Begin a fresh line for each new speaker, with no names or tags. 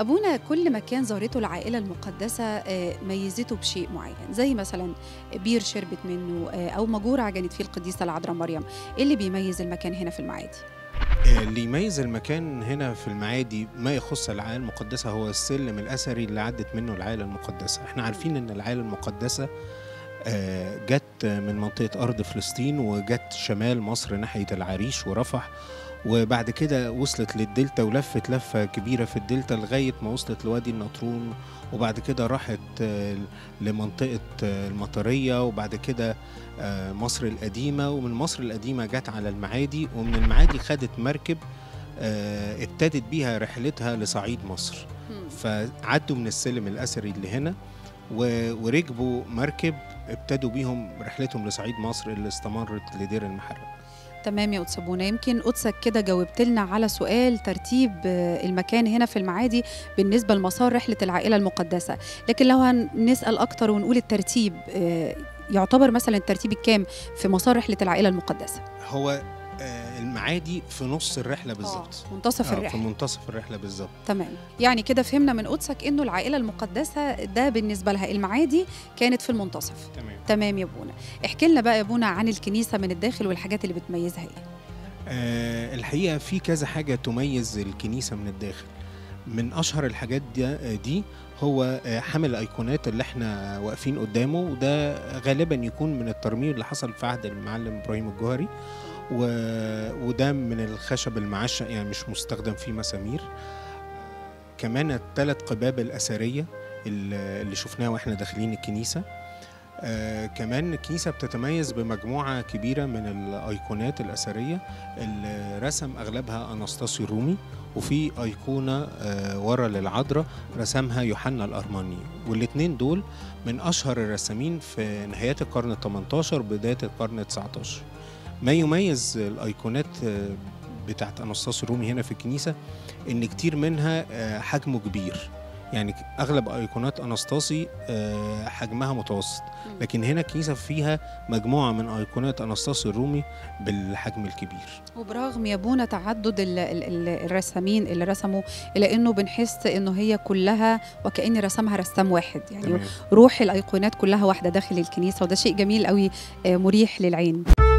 أبونا كل مكان زارته العائلة المقدسة آه، ميزته بشيء معين زي مثلا بير شربت منه آه، أو مجور عجنت فيه القديسة العذراء مريم إيه اللي بيميز المكان هنا في المعادي؟
آه، اللي يميز المكان هنا في المعادي ما يخص العائلة المقدسة هو السلم الأثري اللي عدت منه العائلة المقدسة احنا عارفين ان العائلة المقدسة آه، جت من منطقة أرض فلسطين وجت شمال مصر ناحية العريش ورفح وبعد كده وصلت للدلتا ولفت لفة كبيرة في الدلتا لغاية ما وصلت لوادي النطرون وبعد كده راحت آه، لمنطقة آه، المطرية وبعد كده آه، مصر القديمة ومن مصر القديمة جت على المعادي ومن المعادي خدت مركب آه، ابتدت بيها رحلتها لصعيد مصر فعدوا من السلم الأثري اللي هنا و- وركبوا مركب ابتدوا بيهم رحلتهم لصعيد مصر اللي استمرت لدير المحرق
تمام يا قدس أبونا يمكن قدسك كده جاوبت لنا على سؤال ترتيب آه، المكان هنا في المعادي بالنسبة لمسار رحلة العائلة المقدسة لكن لو هنسأل أكتر ونقول الترتيب آه، يعتبر مثلا الترتيب الكام في مسار رحلة العائلة المقدسة
هو آه، المعادي في نص الرحلة بالظبط
آه، منتصف
آه، في
الرحلة
منتصف الرحلة بالظبط
تمام يعني كده فهمنا من قدسك انه العائله المقدسه ده بالنسبه لها المعادي كانت في المنتصف
تمام
تمام يا بونا احكي لنا بقى يا بونا عن الكنيسه من الداخل والحاجات اللي بتميزها ايه
آه، الحقيقة في كذا حاجة تميز الكنيسة من الداخل من أشهر الحاجات دي, دي هو آه، حمل الأيقونات اللي احنا واقفين قدامه وده غالبا يكون من الترميم اللي حصل في عهد المعلم إبراهيم الجوهري و... وده من الخشب المعشق يعني مش مستخدم فيه مسامير كمان الثلاث قباب الأثرية اللي اللي شفناها واحنا داخلين الكنيسة آه كمان الكنيسة بتتميز بمجموعة كبيرة من الأيقونات الأثرية اللي رسم أغلبها أناستاسيو الرومي وفي أيقونة آه ورا للعذراء رسمها يوحنا الأرماني والاتنين دول من أشهر الرسامين في نهايات القرن ال 18 بداية القرن ال 19 ما يميز الأيقونات آه، بتاعت أناستاسيو الرومي هنا في الكنيسة إن كتير منها آه، حجمه كبير يعني اغلب ايقونات اناستاسي آه، حجمها متوسط لكن هنا الكنيسه فيها مجموعه من ايقونات اناستاسي الرومي بالحجم الكبير
وبرغم يا بونا تعدد ال- ال- ال- الرسامين اللي رسموا الا انه بنحس انه هي كلها وكأن رسمها رسام واحد يعني
تمام
روح الايقونات كلها واحده داخل الكنيسه وده شيء جميل قوي آه، مريح للعين